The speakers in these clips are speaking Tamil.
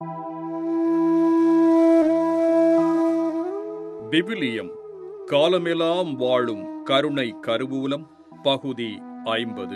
விவிலியம் காலமெல்லாம் வாழும் கருணை கருவூலம் பகுதி ஐம்பது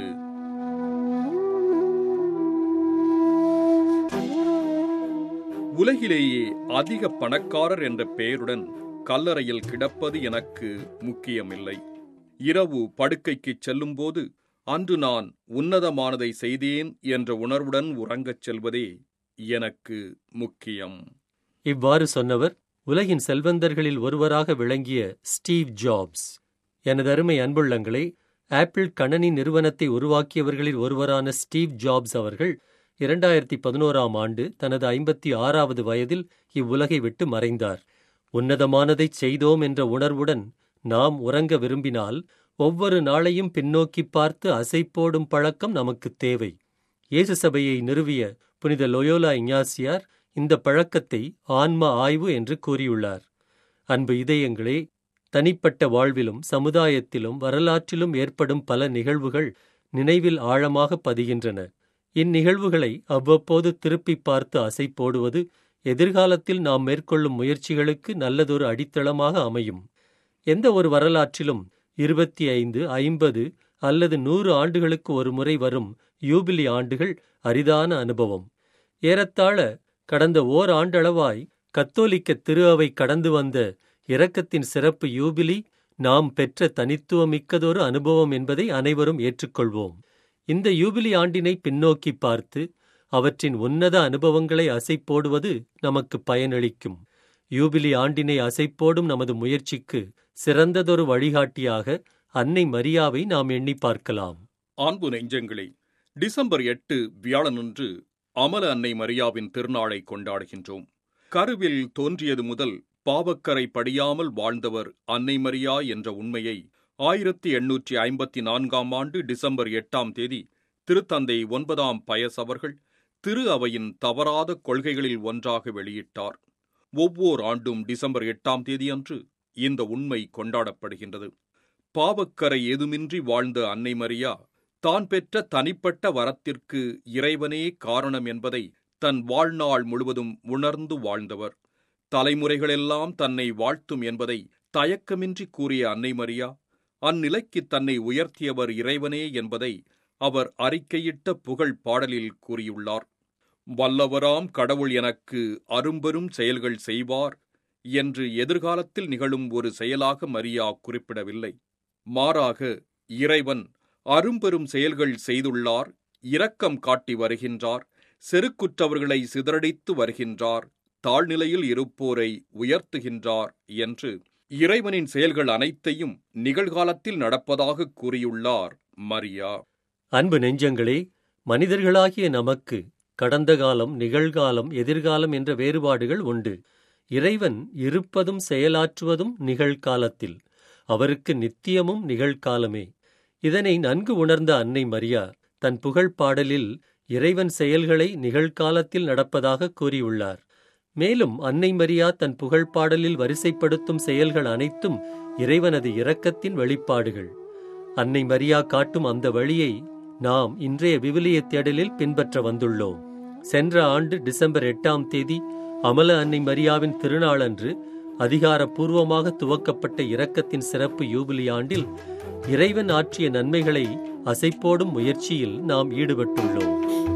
உலகிலேயே அதிக பணக்காரர் என்ற பெயருடன் கல்லறையில் கிடப்பது எனக்கு முக்கியமில்லை இரவு படுக்கைக்கு செல்லும்போது அன்று நான் உன்னதமானதை செய்தேன் என்ற உணர்வுடன் உறங்கச் செல்வதே எனக்கு முக்கியம் இவ்வாறு சொன்னவர் உலகின் செல்வந்தர்களில் ஒருவராக விளங்கிய ஸ்டீவ் ஜாப்ஸ் எனது அருமை அன்புள்ளங்களே ஆப்பிள் கணனி நிறுவனத்தை உருவாக்கியவர்களில் ஒருவரான ஸ்டீவ் ஜாப்ஸ் அவர்கள் இரண்டாயிரத்தி பதினோராம் ஆண்டு தனது ஐம்பத்தி ஆறாவது வயதில் இவ்வுலகை விட்டு மறைந்தார் உன்னதமானதைச் செய்தோம் என்ற உணர்வுடன் நாம் உறங்க விரும்பினால் ஒவ்வொரு நாளையும் பின்னோக்கி பார்த்து அசைப்போடும் பழக்கம் நமக்குத் தேவை இயேசு சபையை நிறுவிய புனித லொயோலா இஞ்ஞாசியார் இந்த பழக்கத்தை ஆன்ம ஆய்வு என்று கூறியுள்ளார் அன்பு இதயங்களே தனிப்பட்ட வாழ்விலும் சமுதாயத்திலும் வரலாற்றிலும் ஏற்படும் பல நிகழ்வுகள் நினைவில் ஆழமாக பதிகின்றன இந்நிகழ்வுகளை அவ்வப்போது திருப்பிப் பார்த்து அசை போடுவது எதிர்காலத்தில் நாம் மேற்கொள்ளும் முயற்சிகளுக்கு நல்லதொரு அடித்தளமாக அமையும் எந்த ஒரு வரலாற்றிலும் இருபத்தி ஐந்து ஐம்பது அல்லது நூறு ஆண்டுகளுக்கு ஒரு முறை வரும் யூபிலி ஆண்டுகள் அரிதான அனுபவம் ஏறத்தாழ கடந்த ஓர் ஆண்டளவாய் கத்தோலிக்க திரு அவை கடந்து வந்த இரக்கத்தின் சிறப்பு யூபிலி நாம் பெற்ற தனித்துவமிக்கதொரு அனுபவம் என்பதை அனைவரும் ஏற்றுக்கொள்வோம் இந்த யூபிலி ஆண்டினை பின்னோக்கி பார்த்து அவற்றின் உன்னத அனுபவங்களை அசைப்போடுவது நமக்கு பயனளிக்கும் யூபிலி ஆண்டினை அசைப்போடும் நமது முயற்சிக்கு சிறந்ததொரு வழிகாட்டியாக அன்னை மரியாவை நாம் எண்ணி பார்க்கலாம் அன்பு நெஞ்சங்களே டிசம்பர் எட்டு வியாழனன்று அமல அன்னை மரியாவின் திருநாளை கொண்டாடுகின்றோம் கருவில் தோன்றியது முதல் பாவக்கரை படியாமல் வாழ்ந்தவர் அன்னை மரியா என்ற உண்மையை ஆயிரத்தி எண்ணூற்றி ஐம்பத்தி நான்காம் ஆண்டு டிசம்பர் எட்டாம் தேதி திருத்தந்தை ஒன்பதாம் பயஸ் அவர்கள் திரு அவையின் தவறாத கொள்கைகளில் ஒன்றாக வெளியிட்டார் ஒவ்வொரு ஆண்டும் டிசம்பர் எட்டாம் தேதியன்று இந்த உண்மை கொண்டாடப்படுகின்றது பாவக்கரை ஏதுமின்றி வாழ்ந்த அன்னை மரியா தான் பெற்ற தனிப்பட்ட வரத்திற்கு இறைவனே காரணம் என்பதை தன் வாழ்நாள் முழுவதும் உணர்ந்து வாழ்ந்தவர் தலைமுறைகளெல்லாம் தன்னை வாழ்த்தும் என்பதை தயக்கமின்றி கூறிய அன்னை மரியா அந்நிலைக்கு தன்னை உயர்த்தியவர் இறைவனே என்பதை அவர் அறிக்கையிட்ட புகழ் பாடலில் கூறியுள்ளார் வல்லவராம் கடவுள் எனக்கு அரும்பெரும் செயல்கள் செய்வார் என்று எதிர்காலத்தில் நிகழும் ஒரு செயலாக மரியா குறிப்பிடவில்லை மாறாக இறைவன் அரும்பெரும் செயல்கள் செய்துள்ளார் இரக்கம் காட்டி வருகின்றார் செருக்குற்றவர்களை சிதறடித்து வருகின்றார் தாழ்நிலையில் இருப்போரை உயர்த்துகின்றார் என்று இறைவனின் செயல்கள் அனைத்தையும் நிகழ்காலத்தில் நடப்பதாக கூறியுள்ளார் மரியா அன்பு நெஞ்சங்களே மனிதர்களாகிய நமக்கு கடந்த காலம் நிகழ்காலம் எதிர்காலம் என்ற வேறுபாடுகள் உண்டு இறைவன் இருப்பதும் செயலாற்றுவதும் நிகழ்காலத்தில் அவருக்கு நித்தியமும் நிகழ்காலமே இதனை நன்கு உணர்ந்த அன்னை மரியா தன் புகழ் பாடலில் இறைவன் செயல்களை நிகழ்காலத்தில் நடப்பதாக கூறியுள்ளார் மேலும் அன்னை மரியா தன் புகழ் பாடலில் வரிசைப்படுத்தும் செயல்கள் அனைத்தும் இறைவனது இரக்கத்தின் வெளிப்பாடுகள் அன்னை மரியா காட்டும் அந்த வழியை நாம் இன்றைய விவிலிய தேடலில் பின்பற்ற வந்துள்ளோம் சென்ற ஆண்டு டிசம்பர் எட்டாம் தேதி அமல அன்னை மரியாவின் திருநாளன்று அதிகாரப்பூர்வமாக துவக்கப்பட்ட இரக்கத்தின் சிறப்பு யூபிலி ஆண்டில் இறைவன் ஆற்றிய நன்மைகளை அசைப்போடும் முயற்சியில் நாம் ஈடுபட்டுள்ளோம்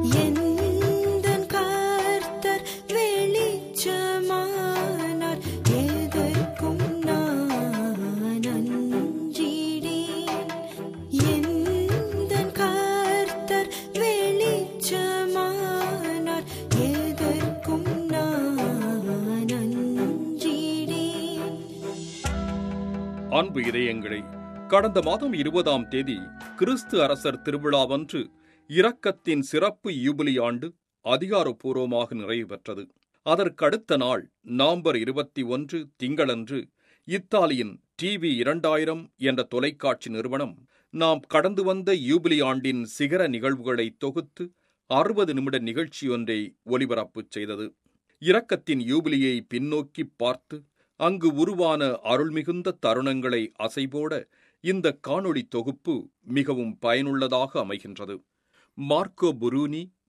எந்தன் கர்த்தர் வெளிச்சமானார் எதற்கும் நான் அஞ்சிடேன் எந்தன் கர்த்தர் வெளிச்சமானார் எதற்கும் நான் அஞ்சிடேன் அன்பு இதயங்களே கடந்த மாதம் இருபதாம் தேதி கிறிஸ்து அரசர் திருவிழாவன்று இரக்கத்தின் சிறப்பு யூபிலி ஆண்டு அதிகாரப்பூர்வமாக நிறைவு பெற்றது அதற்கடுத்த நாள் நவம்பர் இருபத்தி ஒன்று திங்களன்று இத்தாலியின் டிவி இரண்டாயிரம் என்ற தொலைக்காட்சி நிறுவனம் நாம் கடந்து வந்த யூபிலி ஆண்டின் சிகர நிகழ்வுகளை தொகுத்து அறுபது நிமிட நிகழ்ச்சியொன்றை ஒலிபரப்புச் செய்தது இரக்கத்தின் யூபிலியை பின்னோக்கி பார்த்து அங்கு உருவான அருள்மிகுந்த தருணங்களை அசைபோட இந்த காணொளி தொகுப்பு மிகவும் பயனுள்ளதாக அமைகின்றது மார்க்கோ புரூனி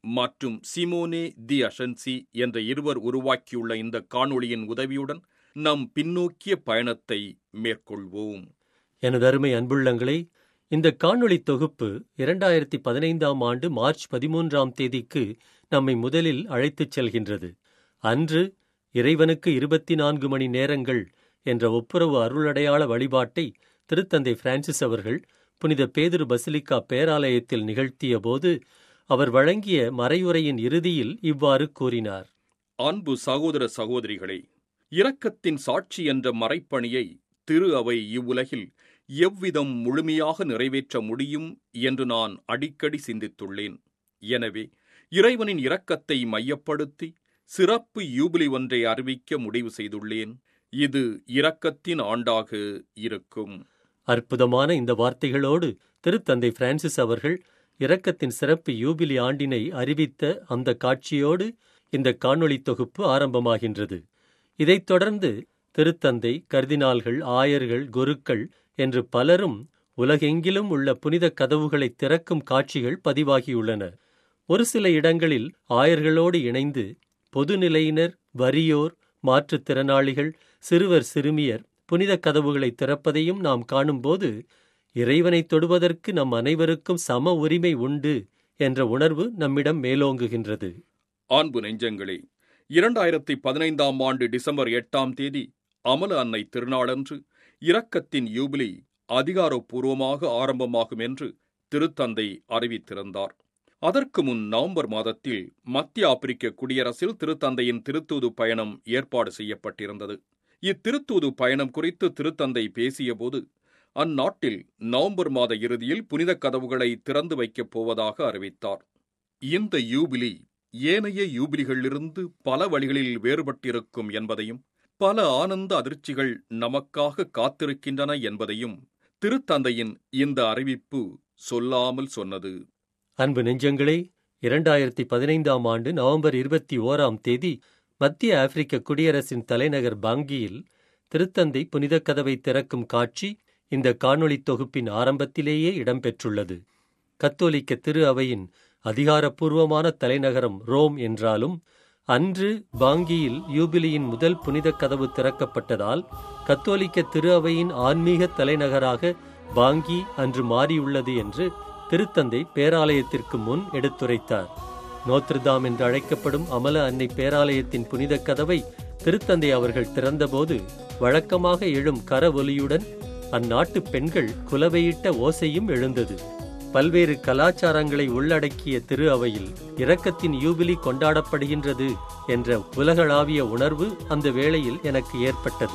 மற்றும் சிமோனே தி அஷன்சி என்ற இருவர் உருவாக்கியுள்ள இந்த காணொளியின் உதவியுடன் நம் பின்னோக்கிய பயணத்தை மேற்கொள்வோம் எனது அருமை அன்புள்ளங்களே இந்த காணொளி தொகுப்பு இரண்டாயிரத்தி பதினைந்தாம் ஆண்டு மார்ச் பதிமூன்றாம் தேதிக்கு நம்மை முதலில் அழைத்துச் செல்கின்றது அன்று இறைவனுக்கு இருபத்தி நான்கு மணி நேரங்கள் என்ற ஒப்புரவு அருளடையாள வழிபாட்டை திருத்தந்தை பிரான்சிஸ் அவர்கள் புனித பேதுரு பசிலிக்கா பேராலயத்தில் நிகழ்த்திய போது அவர் வழங்கிய மறையுரையின் இறுதியில் இவ்வாறு கூறினார் அன்பு சகோதர சகோதரிகளே இரக்கத்தின் சாட்சி என்ற மறைப்பணியை திரு அவை இவ்வுலகில் எவ்விதம் முழுமையாக நிறைவேற்ற முடியும் என்று நான் அடிக்கடி சிந்தித்துள்ளேன் எனவே இறைவனின் இரக்கத்தை மையப்படுத்தி சிறப்பு யூபிலி ஒன்றை அறிவிக்க முடிவு செய்துள்ளேன் இது இரக்கத்தின் ஆண்டாக இருக்கும் அற்புதமான இந்த வார்த்தைகளோடு திருத்தந்தை பிரான்சிஸ் அவர்கள் இரக்கத்தின் சிறப்பு யூபிலி ஆண்டினை அறிவித்த அந்த காட்சியோடு இந்த காணொளி தொகுப்பு ஆரம்பமாகின்றது இதைத் தொடர்ந்து திருத்தந்தை கர்தினால்கள் ஆயர்கள் குருக்கள் என்று பலரும் உலகெங்கிலும் உள்ள புனித கதவுகளை திறக்கும் காட்சிகள் பதிவாகியுள்ளன ஒரு சில இடங்களில் ஆயர்களோடு இணைந்து பொதுநிலையினர் வறியோர் மாற்றுத்திறனாளிகள் சிறுவர் சிறுமியர் புனித கதவுகளை திறப்பதையும் நாம் காணும்போது இறைவனை தொடுவதற்கு நம் அனைவருக்கும் சம உரிமை உண்டு என்ற உணர்வு நம்மிடம் மேலோங்குகின்றது அன்பு நெஞ்சங்களே இரண்டாயிரத்தி பதினைந்தாம் ஆண்டு டிசம்பர் எட்டாம் தேதி அமல அன்னை திருநாளன்று இரக்கத்தின் யூபிலி அதிகாரப்பூர்வமாக ஆரம்பமாகும் என்று திருத்தந்தை அறிவித்திருந்தார் அதற்கு முன் நவம்பர் மாதத்தில் மத்திய ஆப்பிரிக்க குடியரசில் திருத்தந்தையின் திருத்தூது பயணம் ஏற்பாடு செய்யப்பட்டிருந்தது இத்திருத்தூது பயணம் குறித்து திருத்தந்தை பேசியபோது அந்நாட்டில் நவம்பர் மாத இறுதியில் புனித கதவுகளை திறந்து வைக்கப் போவதாக அறிவித்தார் இந்த யூபிலி ஏனைய யூபிலிகளிலிருந்து பல வழிகளில் வேறுபட்டிருக்கும் என்பதையும் பல ஆனந்த அதிர்ச்சிகள் நமக்காக காத்திருக்கின்றன என்பதையும் திருத்தந்தையின் இந்த அறிவிப்பு சொல்லாமல் சொன்னது அன்பு நெஞ்சங்களே இரண்டாயிரத்தி பதினைந்தாம் ஆண்டு நவம்பர் இருபத்தி ஓராம் தேதி மத்திய ஆப்பிரிக்க குடியரசின் தலைநகர் பாங்கியில் திருத்தந்தை புனித கதவை திறக்கும் காட்சி இந்த காணொளி தொகுப்பின் ஆரம்பத்திலேயே இடம்பெற்றுள்ளது கத்தோலிக்க திரு அவையின் அதிகாரப்பூர்வமான தலைநகரம் ரோம் என்றாலும் அன்று பாங்கியில் யூபிலியின் முதல் புனித கதவு திறக்கப்பட்டதால் கத்தோலிக்க திரு அவையின் ஆன்மீக தலைநகராக பாங்கி அன்று மாறியுள்ளது என்று திருத்தந்தை பேராலயத்திற்கு முன் எடுத்துரைத்தார் நோத்ருதாம் என்று அழைக்கப்படும் அமல அன்னை பேராலயத்தின் புனித கதவை திருத்தந்தை அவர்கள் திறந்தபோது வழக்கமாக எழும் கர ஒலியுடன் அந்நாட்டு பெண்கள் குலவையிட்ட ஓசையும் எழுந்தது பல்வேறு கலாச்சாரங்களை உள்ளடக்கிய திரு அவையில் இரக்கத்தின் யூபிலி கொண்டாடப்படுகின்றது என்ற உலகளாவிய உணர்வு அந்த வேளையில் எனக்கு ஏற்பட்டது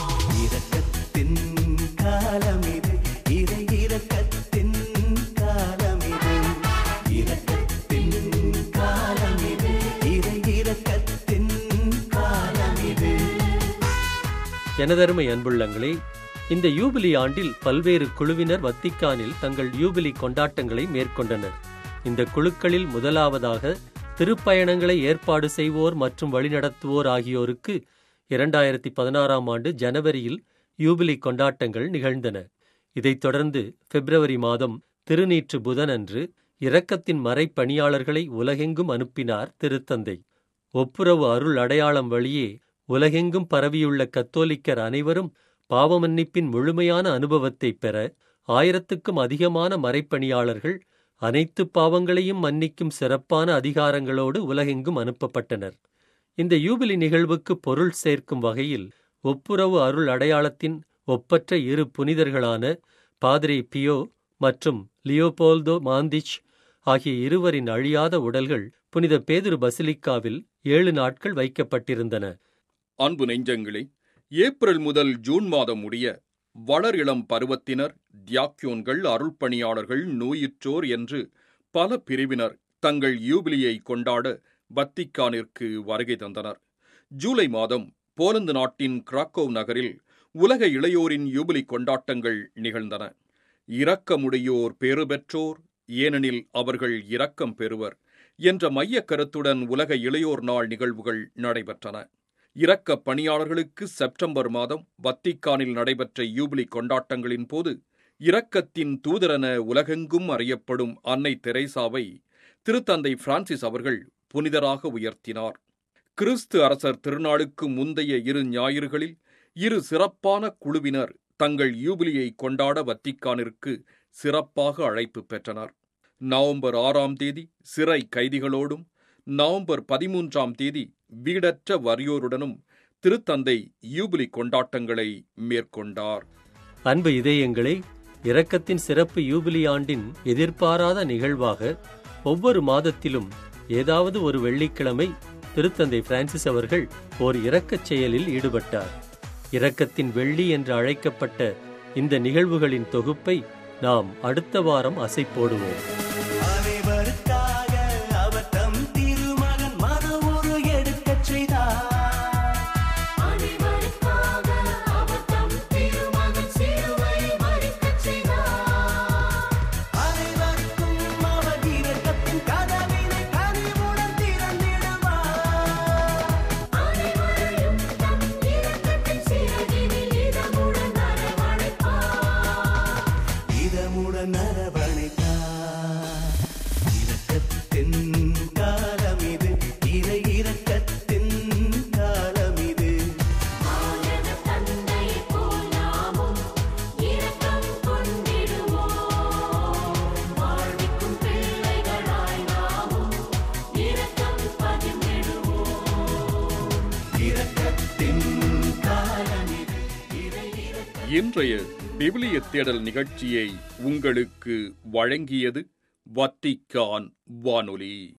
இரக்கத்தின் காலமிது இறை இரக்கத்தின் காலமிது இரக்கத்தின் காலமிது இறை இரக்கத்தின் காலமிது எனதருமை அன்புள்ளங்களே இந்த யூபிலி ஆண்டில் பல்வேறு குழுவினர் வத்திக்கானில் தங்கள் யூபிலி கொண்டாட்டங்களை மேற்கொண்டனர் இந்த குழுக்களில் முதலாவதாக திருப்பயணங்களை ஏற்பாடு செய்வோர் மற்றும் வழிநடத்துவோர் ஆகியோருக்கு இரண்டாயிரத்தி பதினாறாம் ஆண்டு ஜனவரியில் யூபிலி கொண்டாட்டங்கள் நிகழ்ந்தன இதைத் தொடர்ந்து பிப்ரவரி மாதம் திருநீற்று புதனன்று இரக்கத்தின் மறைப்பணியாளர்களை உலகெங்கும் அனுப்பினார் திருத்தந்தை ஒப்புரவு அருள் அடையாளம் வழியே உலகெங்கும் பரவியுள்ள கத்தோலிக்கர் அனைவரும் பாவமன்னிப்பின் முழுமையான அனுபவத்தைப் பெற ஆயிரத்துக்கும் அதிகமான மறைப்பணியாளர்கள் அனைத்து பாவங்களையும் மன்னிக்கும் சிறப்பான அதிகாரங்களோடு உலகெங்கும் அனுப்பப்பட்டனர் இந்த யூபிலி நிகழ்வுக்கு பொருள் சேர்க்கும் வகையில் ஒப்புரவு அருள் அடையாளத்தின் ஒப்பற்ற இரு புனிதர்களான பாதிரி பியோ மற்றும் லியோபோல்தோ மாந்திச் ஆகிய இருவரின் அழியாத உடல்கள் புனித பேதுரு பசிலிக்காவில் ஏழு நாட்கள் வைக்கப்பட்டிருந்தன அன்பு நெஞ்சங்களே ஏப்ரல் முதல் ஜூன் மாதம் முடிய வளர் இளம் பருவத்தினர் தியாக்கியோன்கள் அருள்பணியாளர்கள் நோயுற்றோர் என்று பல பிரிவினர் தங்கள் யூபிலியை கொண்டாட வத்திக்கானிற்கு வருகை தந்தனர் ஜூலை மாதம் போலந்து நாட்டின் கிராக்கோவ் நகரில் உலக இளையோரின் யூபிலி கொண்டாட்டங்கள் நிகழ்ந்தன இரக்கமுடையோர் பேறு பெற்றோர் ஏனெனில் அவர்கள் இரக்கம் பெறுவர் என்ற மையக் கருத்துடன் உலக இளையோர் நாள் நிகழ்வுகள் நடைபெற்றன இரக்க பணியாளர்களுக்கு செப்டம்பர் மாதம் வத்திக்கானில் நடைபெற்ற யூபிலி கொண்டாட்டங்களின் போது இரக்கத்தின் தூதரென உலகெங்கும் அறியப்படும் அன்னை தெரேசாவை திருத்தந்தை பிரான்சிஸ் அவர்கள் புனிதராக உயர்த்தினார் கிறிஸ்து அரசர் திருநாளுக்கு முந்தைய இரு ஞாயிறுகளில் இரு சிறப்பான குழுவினர் தங்கள் யூபிலியை கொண்டாட வத்திக்கானிற்கு சிறப்பாக அழைப்பு பெற்றனர் நவம்பர் ஆறாம் தேதி சிறை கைதிகளோடும் நவம்பர் பதிமூன்றாம் தேதி வீடற்ற வறியோருடனும் திருத்தந்தை யூபிலி கொண்டாட்டங்களை மேற்கொண்டார் அன்பு இதயங்களே இரக்கத்தின் சிறப்பு யூபிலி ஆண்டின் எதிர்பாராத நிகழ்வாக ஒவ்வொரு மாதத்திலும் ஏதாவது ஒரு வெள்ளிக்கிழமை திருத்தந்தை பிரான்சிஸ் அவர்கள் ஓர் இரக்கச் செயலில் ஈடுபட்டார் இரக்கத்தின் வெள்ளி என்று அழைக்கப்பட்ட இந்த நிகழ்வுகளின் தொகுப்பை நாம் அடுத்த வாரம் அசைப்போடுவோம் அனைவருக்காக அவர் தம் திருமகன் மனமுரு எடுக்கச் செய்தார் அனைவருக்காக அவர் தம் திருமகன் சிலுவை மறிக்கச் செய்தார் அனைவருக்கும் அவர் இரக்கத்தின் கதவினை கனிவுடன் திறந்திடுவார் அனைவரையும் தம் இரக்கத்தின் சிறகினில் இதமுடன் அரவணைப்பார் இதமுடன் அரவணைத்தார் இரக்கத்தின் காலம் இது இறை இரக்கத்தின் காலம் இது மாயன தந்தை போல் நாமும் இரக்கம் கொண்டிடுவோம் வாழ்விக்கும் பிள்ளைகளாய் நாமும் இரக்கம் பகிர்ந்திடுவோம் இரக்கத்தின் காலம் இது இறை இரக்க இன்றைய விவிலிய தேடல் நிகழ்ச்சியை உங்களுக்கு வழங்கியது வத்திக்கான் வானொலி